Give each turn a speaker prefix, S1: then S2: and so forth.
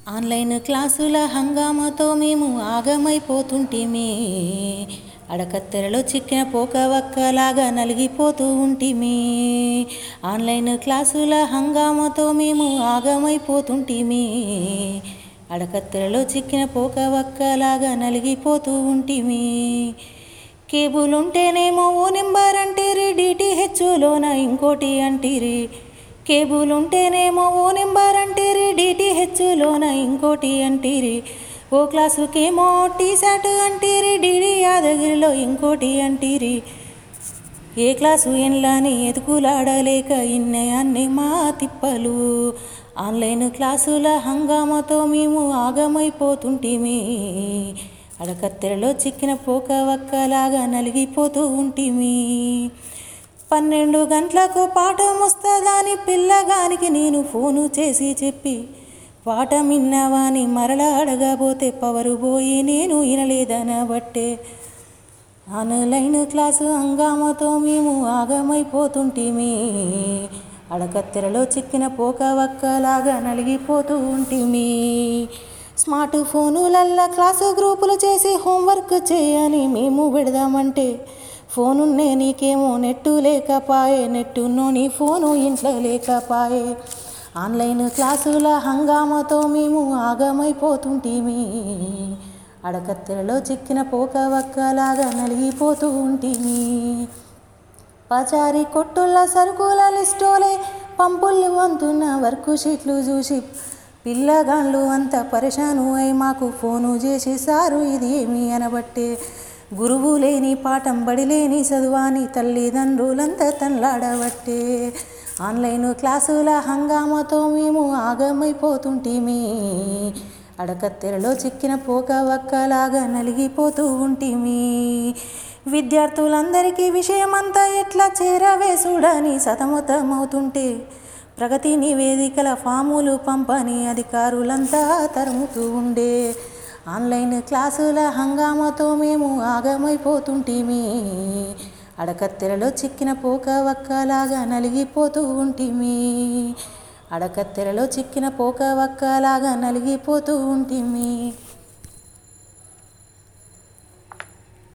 S1: online క్లాసుల హంగామాతో మేము ఆగమైపోతుంటిమి అడకత్తెరలో చిక్కిన పోక వక్కలాగా నలిగిపోతూ ఉంటిమి ఆన్లైన్ క్లాసుల హంగామాతో మేము ఆగమైపోతుంటిమి అడకత్తెరలో చిక్కిన పోక వక్కలాగా నలిగిపోతూ ఉంటిమి కేబుల్ ఉంటేనేమో ఓ నెంబర్ అంటిరి డిటిహెచ్లోన ఇంకోటి అంటిరి కేబుల్ ఉంటేనేమో ఓ నెంబర్ అంటిరి డిటిహెచ్లోన ఇంకోటి అంటిరి ఓ క్లాసుకేమో టీ షర్ట్ అంటిరి డిడి యాదగిరిలో ఇంకోటి అంటిరి ఏ క్లాసు ఎన్లాని ఎతుకులాడలేక ఇన్నయాన్ని మా తిప్పలు ఆన్లైన్ క్లాసుల హంగామాతో మేము ఆగమైపోతుంటిమి అడకత్తెరలో చిక్కిన పోక వక్కలాగా నలిగిపోతూ ఉంటిమి పన్నెండు గంటలకు పాఠం వస్తుందని పిల్లగానికి నేను ఫోను చేసి చెప్పి పాఠం విన్నావాని మరల అడగబోతే పవరు పోయి నేను వినలేదనబట్టే ఆన్లైన్ క్లాసు హంగామాతో మేము ఆగమైపోతుంటిమి అడకత్తెరలో చిక్కిన పోక వక్కలాగా నలిగిపోతూ ఉంటిమి స్మార్ట్ ఫోనులల్లా క్లాసు గ్రూపులు చేసి హోంవర్క్ చేయని మేము పెడదామంటే ఫోనున్నే నీకేమో నెట్టు లేకపాయే నెట్టున్నో నీ ఫోను ఇంట్లో లేకపాయే ఆన్లైన్ క్లాసుల హంగామాతో మేము ఆగమైపోతుంటిమి అడకత్తెరలో చిక్కిన పోక వక్కలాగా నలిగిపోతూ ఉంటిమి పచారి కొట్టుల సరుకుల లిస్టోలే పంపులు వంతున్న వర్క్ షీట్లు చూసి పిల్లగాళ్ళు అంతా పరిశాను అయి మాకు ఫోను చేసి సారు ఇది ఏమి అనబట్టే గురువు లేని పాఠం బడి లేని చదువాని తల్లిదండ్రులంతా తన్లాడబట్టే ఆన్లైన్ క్లాసుల హంగామాతో మేము ఆగమైపోతుంటిమి అడకత్తెరలో చిక్కిన పోక వక్కలాగా నలిగిపోతూ ఉంటిమి విద్యార్థులందరికీ విషయమంతా ఎట్లా చేరవేసుడని సతమతమవుతుంటే ప్రగతి నివేదికల ఫాములు పంపని అధికారులంతా తరుముతూ ఉండే ఆన్లైన్ క్లాసుల హంగామాతో మేము ఆగమైపోతుంటిమి అడకత్తెరలో చిక్కిన పోక వక్కలాగా నలిగిపోతూ ఉంటిమి అడకత్తెరలో చిక్కిన పోక వక్కలాగా నలిగిపోతూ ఉంటిమి